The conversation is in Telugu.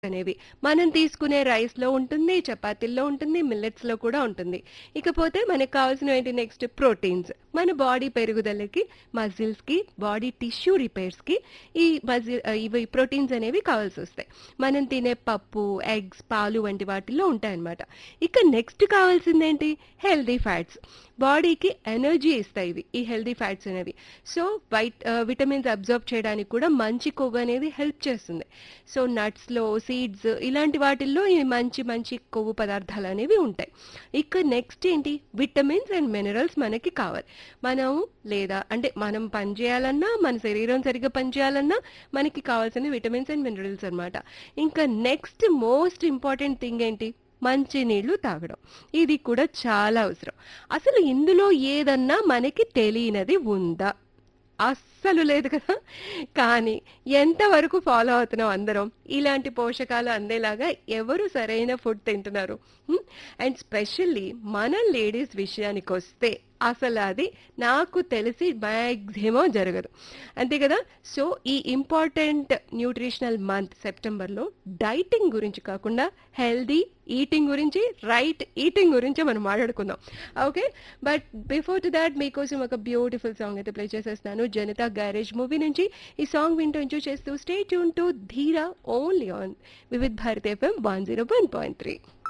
అనేవి మనం తీసుకునే రైస్‌లో ఉంటుంది, చపాతీల్లో ఉంటుంది, మిల్లెట్స్‌లో కూడా ఉంటుంది. ఇకపోతే మనకు కావాల్సినవి ఏంటి నెక్స్ట్ ప్రోటీన్స్. మన బాడీ పెరుగుదలకి, మజిల్స్‌కి, బాడీ టిష్యూ రిపేర్స్‌కి ఈ మజిల్ ఆహ్, ఇవి ప్రోటీన్స్ అనేవి కావాల్సొస్తాయి. మనం తినే పప్పు, ఎగ్స్, పాలు వంటి వాటిల్లో ఉంటాయన్నమాట. ఇక నెక్స్ట్ కావాల్సిందేంటి హెల్తీ ఫ్యాట్స్. బాడీకి ఎనర్జీ ఇస్తాయి ఇవి. ఈ హెల్తీ ఫ్యాట్స్ అనేవి. So white ah, vitamins absorb చేయడానికి కూడా మంచి కొవ్వు అనేది హెల్ప్ చేస్తుంది. సో నట్స్‌లో, సీడ్స్ ఇలాంటి వాటిల్లో ఈ మంచి మంచి కొవ్వు పదార్థాలనేవి ఉంటాయి. ఇక నెక్స్ట్ ఏంటి విటమిన్స్ అండ్ మినరల్స్ మనకి కావాలి. మనం లేదా అంటే మనం పని చేయాలన్నా, మన శరీరం సరిగ్గా పనిచేయాలన్నా మనకి కావాల్సిన విటమిన్స్ అండ్ మినరల్స్ అన్నమాట. ఇంకా నెక్స్ట్ మోస్ట్ ఇంపార్టెంట్ థింగ్ ఏంటి మంచి నీళ్లు తాగడం. ఇది కూడా చాలా అవసరం. అసలు ఇందులో ఏదన్నా మనకి తెలియనిది ఉందా? అస్సలు లేదు కదా! కానీ ఎంతవరకు ఫాలో అవుతున్నాం అందరం? ఇలాంటి పోషకాలు అందేలాగా ఎవరు సరైన ఫుడ్ తింటున్నారు? హ్మ్. అండ్ స్పెషల్లీ మన లేడీస్ విషయానికొస్తే అసలు అది నాకు తెలిసి మాక్సిమం జరగదు. అంతే కదా! సో ఈ ఇంపార్టెంట్ న్యూట్రిషనల్ మంత్ సెప్టెంబర్‌లో డైటింగ్ గురించి కాకుండా హెల్తీ ఈటింగ్ గురించి, రైట్ ఈటింగ్ గురించే మనం మాట్లాడుకుందాం. Okay. But before to that మీకోసం ఒక బ్యూటిఫుల్ సాంగ్ అయితే ప్లే చేసేస్తున్నాను. 'జనతా గ్యారేజ్' మూవీ నుంచి ఈ సాంగ్ వింటూ ఎంజాయ్ చేస్తూ stay tune to Dheera only on Vividh Bharati FM 101.3